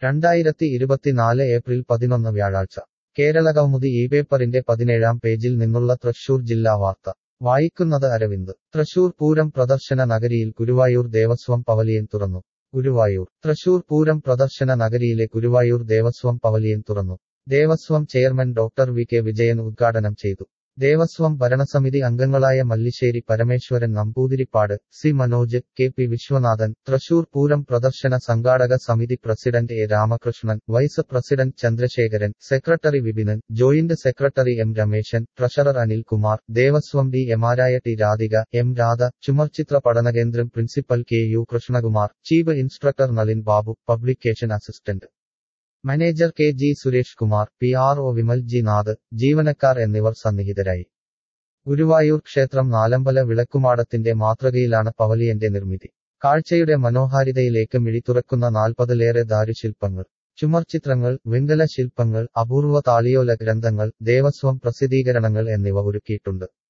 രണ്ടായിരത്തി ഇരുപത്തിനാല് ഏപ്രിൽ പതിനൊന്ന് വ്യാഴാഴ്ച കേരളകൗമുദി ഈ പേപ്പറിന്റെ പതിനേഴാം പേജിൽ നിന്നുള്ള തൃശൂർ ജില്ലാ വാർത്ത വായിക്കുന്നത് അരവിന്ദ് തൃശൂർ പൂരം പ്രദർശന നഗരിയിൽ ഗുരുവായൂർ ദേവസ്വം പവലിയൻ തുറന്നു ഗുരുവായൂർ തൃശൂർ പൂരം പ്രദർശന നഗരിയിലെ ഗുരുവായൂർ ദേവസ്വം പവലിയൻ തുറന്നു Devaswom chairman doctor V K Vijayan ഉദ്ഘാടനം ചെയ്തു ദേവസ്വം ഭരണസമിതി അംഗങ്ങളായ Mallissery Parameswaran Namboodiripad C Manoj K P Viswanathan Thrissur Pooram പ്രദർശന സംഘാടക സമിതി president A Ramakrishnan vice president Chandrasekharan secretary Vipinan joint secretary M Rameshan treasurer Anilkumar Devaswom D എമാരായ ടി രാധിക എം രാധ ചുമർചിത്ര പഠനകേന്ദ്രം principal K U Krishnakumar chief instructor Nalin Babu publication assistant manager K G Suresh Kumar P R O Vimal G Nath ജീവനക്കാർ എന്നിവർ സന്നിഹിതരായി ഗുരുവായൂർ ക്ഷേത്രം നാലമ്പല വിളക്കുമാടത്തിന്റെ മാതൃകയിലാണ് പവലിയന്റെ നിർമ്മിതി കാഴ്ചയുടെ മനോഹാരിതയിലേക്ക് മിഴിതുറക്കുന്ന നാൽപ്പതിലേറെ ദാരുശില്പങ്ങൾ ചുമർചിത്രങ്ങൾ വെങ്കല ശില്പങ്ങൾ അപൂർവ താളിയോല ഗ്രന്ഥങ്ങൾ ദേവസ്വം പ്രസിദ്ധീകരണങ്ങൾ എന്നിവ ഒരുക്കിയിട്ടുണ്ട്